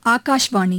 ஆகாஷ்வாணி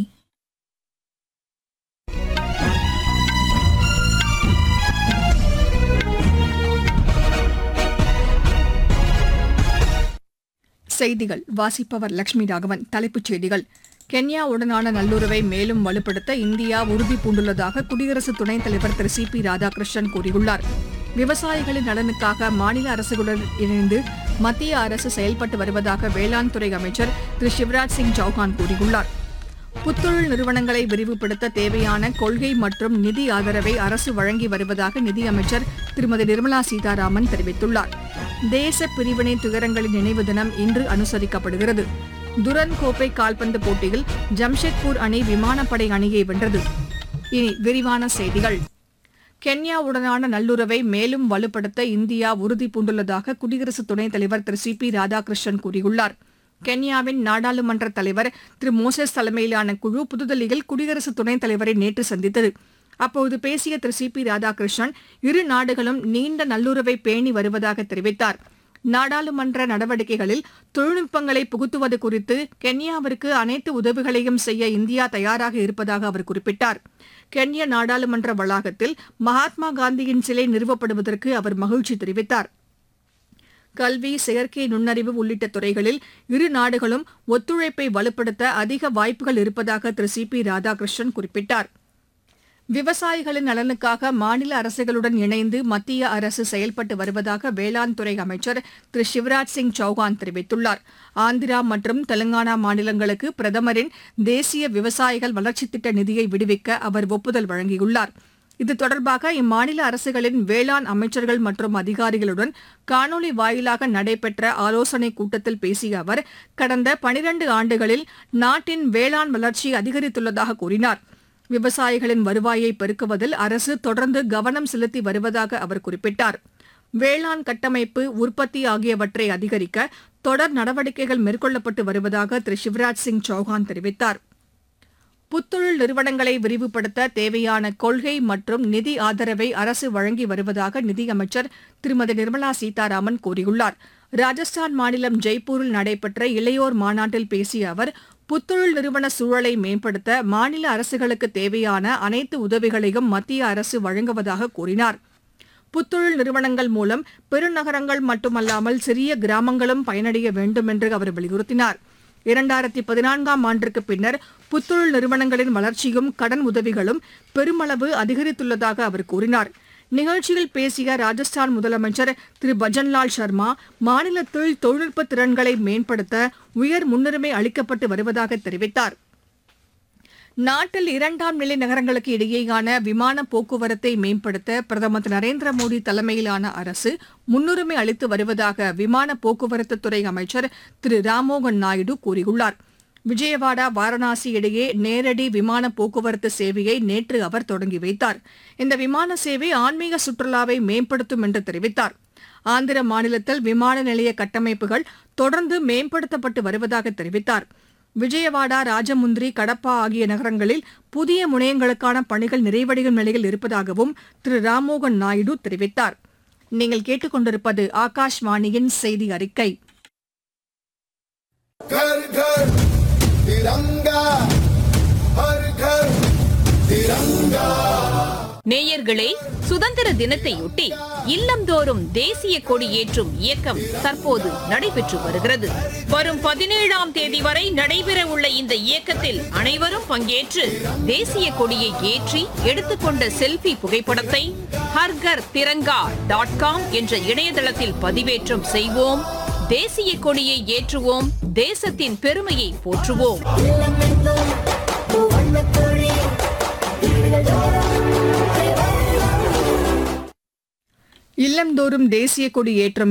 செய்திகள் வாசிப்பவர் லட்சுமி ராகவன் தலைப்புச் செய்திகள் கென்யாவுடனான நல்லுறவை மேலும் வலுப்படுத்த இந்தியா உறுதி பூண்டுள்ளதாக குடியரசு துணைத் தலைவர் திரு சி பி ராதாகிருஷ்ணன் கூறியுள்ளார் விவசாயிகளின் நலனுக்காக மாநில அரசுகளுடன் இணைந்து மத்திய அரசு செயல்பட்டு வருவதாக வேளாண் துறை அமைச்சர் திரு சிவராஜ் சிங் சௌஹான் கூறியுள்ளார் புத்தொழில் நிறுவனங்களை விரிவுபடுத்த தேவையான கொள்கை மற்றும் நிதி ஆதரவை அரசு வழங்கி வருவதாக நிதியமைச்சர் திருமதி நிர்மலா சீதாராமன் தெரிவித்துள்ளார் தேச பிரிவினை துயரங்களின் நினைவு தினம் இன்று அனுசரிக்கப்படுகிறது துரன் கோப்பை கால்பந்து போட்டியில் ஜம்ஷெட்பூர் அணி விமானப்படை அணியை வென்றது இனி விரிவான செய்திகள் கென்யாவுடனான நல்லுறவை மேலும் வலுப்படுத்த இந்தியா உறுதி பூண்டுள்ளதாக குடியரசு துணைத் தலைவர் திரு சி பி ராதாகிருஷ்ணன் கூறியுள்ளார் கென்யாவின் நாடாளுமன்ற தலைவர் திரு மோசஸ் தலைமையிலான குழு புதுதில்லியில் குடியரசு துணைத் தலைவரை நேற்று சந்தித்தது அப்போது பேசிய திரு சி பி ராதாகிருஷ்ணன் இரு நாடுகளும் நீண்ட நல்லுறவை பேணி வருவதாக தெரிவித்தார் நாடாளுமன்ற நடவடிக்கைகளில் தொழில்நுட்பங்களை புகுத்துவது குறித்து கென்யாவிற்கு அனைத்து உதவிகளையும் செய்ய இந்தியா தயாராக இருப்பதாக அவர் குறிப்பிட்டார் கென்யா நாடாளுமன்ற வளாகத்தில் மகாத்மா காந்தியின் சிலை நிறுவப்படுவதற்கு அவர் மகிழ்ச்சி தெரிவித்தார் கல்வி செயற்கை நுண்ணறிவு உள்ளிட்ட துறைகளில் இரு நாடுகளும் ஒத்துழைப்பை வலுப்படுத்த அதிக வாய்ப்புகள் இருப்பதாக திரு சி பி ராதாகிருஷ்ணன் குறிப்பிட்டார் விவசாயிகளின் நலனுக்காக மாநில அரசுகளுடன் இணைந்து மத்திய அரசு செயல்பட்டு வருவதாக வேளாண் துறை அமைச்சர் திரு சிவராஜ் சிங் சௌஹான் தெரிவித்துள்ளார் ஆந்திரா மற்றும் தெலங்கானா மாநிலங்களுக்கு பிரதமரின் தேசிய விவசாயிகள் வளர்ச்சித் திட்ட நிதியை விடுவிக்க அவர் ஒப்புதல் வழங்கியுள்ளார் இது தொடர்பாக இம்மாநில அரசுகளின் வேளாண் அமைச்சர்கள் மற்றும் அதிகாரிகளுடன் காணொலி வாயிலாக நடைபெற்ற ஆலோசனைக் கூட்டத்தில் பேசிய அவர் கடந்த பனிரண்டு ஆண்டுகளில் நாட்டின் வேளாண் வளர்ச்சி அதிகரித்துள்ளதாக கூறினார் விவசாயிகளின் வருவாயை பெருக்குவதில் அரசு தொடர்ந்து கவனம் செலுத்தி வருவதாக அவர் குறிப்பிட்டார் வேளாண் கட்டமைப்பு உற்பத்தி ஆகியவற்றை அதிகரிக்க தொடர் நடவடிக்கைகள் மேற்கொள்ளப்பட்டு வருவதாக திரு சிவராஜ் சிங் சௌஹான் தெரிவித்தார் புத்தொழில் நிறுவனங்களை விரிவுபடுத்த தேவையான கொள்கை மற்றும் நிதி ஆதரவை அரசு வழங்கி வருவதாக நிதியமைச்சர் திருமதி நிர்மலா சீதாராமன் கூறியுள்ளார் ராஜஸ்தான் மாநிலம் ஜெய்ப்பூரில் நடைபெற்ற இளையோர் மாநாட்டில் பேசிய அவர் புத்தொழில் நிறுவன சூழலை மேம்படுத்த மாநில அரசுகளுக்கு தேவையான அனைத்து உதவிகளையும் மத்திய அரசு வழங்குவதாக கூறினார் புத்தொழில் நிறுவனங்கள் மூலம் பெருநகரங்கள் மட்டுமல்லாமல் சிறிய கிராமங்களும் பயனடைய வேண்டும் என்று அவர் வலியுறுத்தினார் இரண்டாயிரத்தி பதினான்காம் ஆண்டிற்கு பின்னர் புத்தொழில் நிறுவனங்களின் வளர்ச்சியும் கடன் உதவிகளும் பெருமளவு அதிகரித்துள்ளதாக அவர் கூறினார் நிகழ்ச்சியில் பேசிய ராஜஸ்தான் முதலமைச்சர் திரு பஜன்லால் சர்மா மாநிலத்தில் தொழில்நுட்ப திறன்களை மேம்படுத்த உயர் முன்னுரிமை அளிக்கப்பட்டு வருவதாக தெரிவித்தார் நாட்டில் இரண்டாம் நிலை நகரங்களுக்கு இடையேயான விமான போக்குவரத்தை மேம்படுத்த பிரதமர் திரு நரேந்திர மோடி தலைமையிலான அரசு முன்னுரிமை அளித்து வருவதாக விமான போக்குவரத்து துறை அமைச்சர் திரு ராம்மோகன் நாயுடு கூறியுள்ளார் விஜயவாடா வாரணாசி இடையே நேரடி விமான போக்குவரத்து சேவையை நேற்று அவர் தொடங்கி வைத்தார் இந்த விமான சேவை ஆன்மீக சுற்றுலாவை மேம்படுத்தும் என்று தெரிவித்தார் ஆந்திர மாநிலத்தில் விமான நிலைய கட்டமைப்புகள் தொடர்ந்து மேம்படுத்தப்பட்டு வருவதாக தெரிவித்தார் விஜயவாடா ராஜமுந்திரி கடப்பா ஆகிய நகரங்களில் புதிய முனையங்களுக்கான பணிகள் நிறைவடையும் நிலையில் இருப்பதாகவும் திரு ராம்மோகன் நாயுடு தெரிவித்தார் நீங்கள் கேட்டுக்கொண்டிருப்பது ஆகாஷ்வாணியின் செய்தி அறிக்கை घर घर तिरंगा हर घर तिरंगा நேயர்களே சுதந்திர தினத்தையொட்டி இல்லந்தோறும் தேசிய கொடி ஏற்றும் இயக்கம் தற்போது நடைபெற்று வருகிறது வரும் பதினேழாம் தேதி வரை நடைபெற உள்ள இந்த இயக்கத்தில் அனைவரும் பங்கேற்று தேசிய கொடியை ஏற்றி எடுத்துக்கொண்ட செல்ஃபி புகைப்படத்தை ஹர்கர் திரங்கா டாட் காம் என்ற இணையதளத்தில் பதிவேற்றம் செய்வோம் தேசிய கொடியை ஏற்றுவோம் தேசத்தின் பெருமையை போற்றுவோம் இல்லந்தோறும் தேசிய கொடி ஏற்றம்